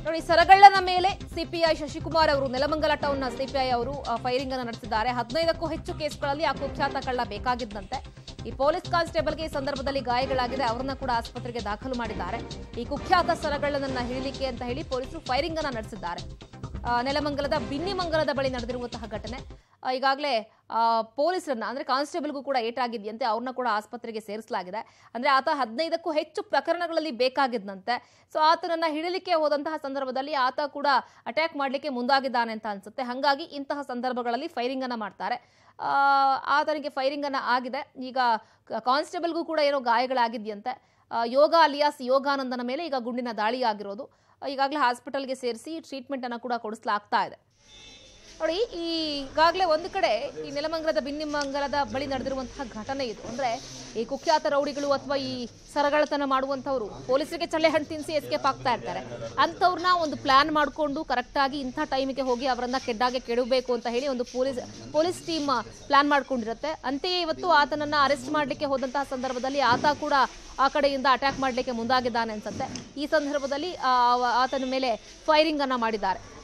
ನೋಡಿ ಸರಗಳ್ಳನ ಮೇಲೆ ಸಿಪಿಐ ಶಶಿಕುಮಾರ್ ಅವರು ನೆಲಮಂಗಲ ಟೌನ್ನ ಸಿಪಿಐ ಅವರು ಫೈರಿಂಗ್ ಅನ್ನು ನಡೆಸಿದ್ದಾರೆ ಹದಿನೈದಕ್ಕೂ ಹೆಚ್ಚು ಕೇಸ್ಗಳಲ್ಲಿ ಆ ಕುಖ್ಯಾತ ಕಳ್ಳ ಬೇಕಾಗಿದ್ದಂತೆ ಈ ಪೊಲೀಸ್ ಕಾನ್ಸ್ಟೇಬಲ್ಗೆ ಈ ಸಂದರ್ಭದಲ್ಲಿ ಗಾಯಗಳಾಗಿದೆ ಅವರನ್ನ ಕೂಡ ಆಸ್ಪತ್ರೆಗೆ ದಾಖಲು ಮಾಡಿದ್ದಾರೆ ಈ ಕುಖ್ಯಾತ ಸರಗಳ್ಳನನ್ನ ಹಿಡಿಲಿಕ್ಕೆ ಅಂತ ಹೇಳಿ ಪೊಲೀಸರು ಫೈರಿಂಗ್ ಅನ್ನ ನಡೆಸಿದ್ದಾರೆ ಆ, ನೆಲಮಂಗಲದ ಬಿನ್ನಿಮಂಗಲದ ಬಳಿ ನಡೆದಿರುವಂತಹ ಘಟನೆ ಆ, ಈಗಾಗಲೇ ಆ, ಪೊಲೀಸರನ್ನ ಅಂದ್ರೆ ಕಾನ್ಸ್ಟೇಬಲ್ಗೂ ಕೂಡ ಏಟಾಗಿದೆಯಂತೆ ಅವ್ರನ್ನ ಕೂಡ ಆಸ್ಪತ್ರೆಗೆ ಸೇರಿಸಲಾಗಿದೆ ಅಂದ್ರೆ ಆತ ಹದಿನೈದಕ್ಕೂ ಹೆಚ್ಚು ಪ್ರಕರಣಗಳಲ್ಲಿ ಬೇಕಾಗಿದ್ದಂತೆ ಸೊ ಆತನನ್ನ ಹಿಡಿಲಿಕ್ಕೆ ಹೋದಂತಹ ಸಂದರ್ಭದಲ್ಲಿ ಆತ ಕೂಡ ಅಟ್ಯಾಕ್ ಮಾಡಲಿಕ್ಕೆ ಮುಂದಾಗಿದ್ದಾನೆ ಅಂತ ಅನ್ಸುತ್ತೆ ಹಾಗಾಗಿ ಇಂತಹ ಸಂದರ್ಭಗಳಲ್ಲಿ ಫೈರಿಂಗ್ ಅನ್ನ ಮಾಡ್ತಾರೆ ಆ, ಆತನಿಗೆ ಫೈರಿಂಗ್ ಅನ್ನ ಆಗಿದೆ ಈಗ ಕಾನ್ಸ್ಟೇಬಲ್ಗೂ ಕೂಡ ಏನೋ ಗಾಯಗಳಾಗಿದೆಯಂತೆ ಆ, ಯೋಗ ಅಲಿಯಾಸ್ ಯೋಗಾನಂದನ ಮೇಲೆ ಈಗ ಗುಂಡಿನ ದಾಳಿ ಆಗಿರೋದು ಈಗಾಗಲೇ ಹಾಸ್ಪಿಟಲ್ಗೆ ಸೇರಿಸಿ ಟ್ರೀಟ್ಮೆಂಟ್ ಅನ್ನ ಕೂಡ ಕೊಡಿಸಲಾಗ್ತಾ ಇದೆ ನೋಡಿ ಈಗಾಗಲೇ ಒಂದು ಕಡೆ ಈ ನೆಲಮಂಗಲದ ಬಿನ್ನಿಮಂಗಲದ ಬಳಿ ನಡೆದಿರುವಂತಹ ಘಟನೆ ಇದು ಅಂದ್ರೆ ಈ ಕುಖ್ಯಾತ ರೌಡಿಗಳು ಅಥವಾ ಈ ಸರಗಳತನ ಮಾಡುವಂಥವ್ರು ಪೊಲೀಸರಿಗೆ ಚಳ್ಳೆ ಹಣ್ಣು ತಿನ್ನಿಸಿ ಎಸ್ಕೇಪ್ ಆಗ್ತಾ ಇರ್ತಾರೆ ಅಂಥವ್ರನ್ನ ಒಂದು ಪ್ಲಾನ್ ಮಾಡಿಕೊಂಡು ಕರೆಕ್ಟಾಗಿ ಇಂಥ ಟೈಮಿಗೆ ಹೋಗಿ ಅವರನ್ನ ಕೆಡ್ಡಾಗೆ ಕೆಡಬೇಕು ಅಂತ ಹೇಳಿ ಒಂದು ಪೊಲೀಸ್ ಪೊಲೀಸ್ ಟೀಮ್ ಪ್ಲಾನ್ ಮಾಡ್ಕೊಂಡಿರುತ್ತೆ ಅಂತೆಯೇ ಇವತ್ತು ಆತನನ್ನ ಅರೆಸ್ಟ್ ಮಾಡಲಿಕ್ಕೆ ಹೋದಂತಹ ಸಂದರ್ಭದಲ್ಲಿ ಆತ ಕೂಡ ಆ ಕಡೆಯಿಂದ ಅಟ್ಯಾಕ್ ಮಾಡಲಿಕ್ಕೆ ಮುಂದಾಗಿದ್ದಾನೆ ಅನ್ಸುತ್ತೆ ಈ ಸಂದರ್ಭದಲ್ಲಿ ಆ, ಆತನ ಮೇಲೆ ಫೈರಿಂಗ್ ಅನ್ನ ಮಾಡಿದ್ದಾರೆ